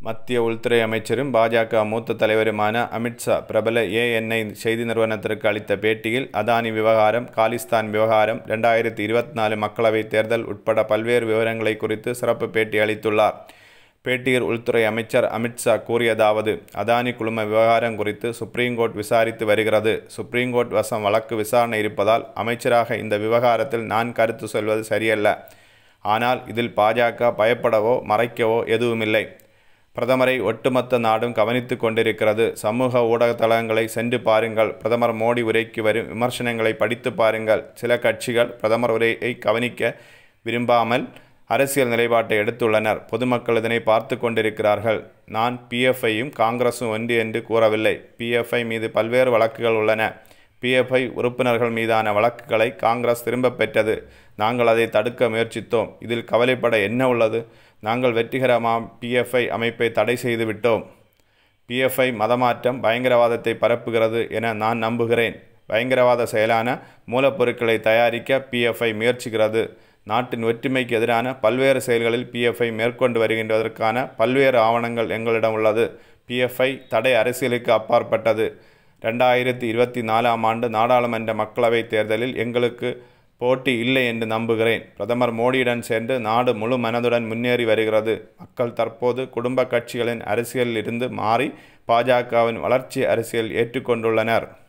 மத்திய உள்துறை அமைச்சரும் பாஜக மூத்த தலைவருமான அமித்ஷா பிரபல ஏஎன்ஐ செய்தி நிறுவனத்திற்கு அளித்த பேட்டியில் அதானி விவகாரம் காலிஸ்தான் விவகாரம் ரெண்டாயிரத்தி இருபத்தி நாலு மக்களவைத் தேர்தல் உட்பட பல்வேறு விவரங்களை குறித்து சிறப்பு பேட்டி அளித்துள்ளார் பேட்டியில் உள்துறை அமைச்சர் அமித்ஷா கூறியதாவது அதானி குழும விவகாரம் குறித்து சுப்ரீம் கோர்ட் விசாரித்து வருகிறது சுப்ரீம் கோர்ட் வசம் வழக்கு விசாரணை இருப்பதால் அமைச்சராக இந்த விவகாரத்தில் நான் கருத்து சொல்வது சரியல்ல ஆனால் இதில் பாஜக பயப்படவோ மறைக்கவோ எதுவுமில்லை பிரதமரை ஒட்டுமொத்த நாடும் கவனித்து கொண்டிருக்கிறது சமூக ஊடக தளங்களை சென்று பாருங்கள் பிரதமர் மோடி உரைக்கு வரும் விமர்சனங்களை படித்து பாருங்கள் சில கட்சிகள் பிரதமர் உரையை கவனிக்க விரும்பாமல் அரசியல் நிலைப்பாட்டை எடுத்துள்ளனர் பொதுமக்கள் இதனை பார்த்து கொண்டிருக்கிறார்கள் நான் பிஎஃப்ஐயும் காங்கிரஸும் ஒன்று என்று கூறவில்லை பிஎஃப்ஐ மீது பல்வேறு வழக்குகள் உள்ளன பிஎஃப்ஐ உறுப்பினர்கள் மீதான வழக்குகளை காங்கிரஸ் திரும்பப் பெற்றது நாங்கள் அதை தடுக்க முயற்சித்தோம் இதில் கவலைப்பட என்ன உள்ளது நாங்கள் வெற்றிகரமாக பிஎஃப்ஐ அமைப்பை தடை செய்து விட்டோம் பிஎஃப்ஐ மதமாற்றம் பயங்கரவாதத்தை பரப்புகிறது என நான் நம்புகிறேன் பயங்கரவாத செயலான மூலப்பொருட்களை தயாரிக்க பிஎஃப்ஐ முயற்சிக்கிறது நாட்டின் ஒற்றுமைக்கு எதிரான பல்வேறு செயல்களில் பிஎஃப்ஐ மேற்கொண்டு வருகின்றதற்கான பல்வேறு ஆவணங்கள் எங்களிடம் உள்ளது பிஎஃப்ஐ தடை அரசியலுக்கு அப்பாற்பட்டது ரெண்டாயிரத்தி இருபத்தி நாலாம் ஆண்டு நாடாளுமன்ற மக்களவைத் தேர்தலில் எங்களுக்கு போட்டி இல்லை என்று நம்புகிறேன் பிரதமர் மோடியுடன் சேர்ந்து நாடு முழு மனதுடன் முன்னேறி வருகிறது மக்கள் தற்போது குடும்ப கட்சிகளின் அரசியலில் இருந்து மாறி பாஜகவின் வளர்ச்சி அரசியல் ஏற்றுக்கொண்டுள்ளனர்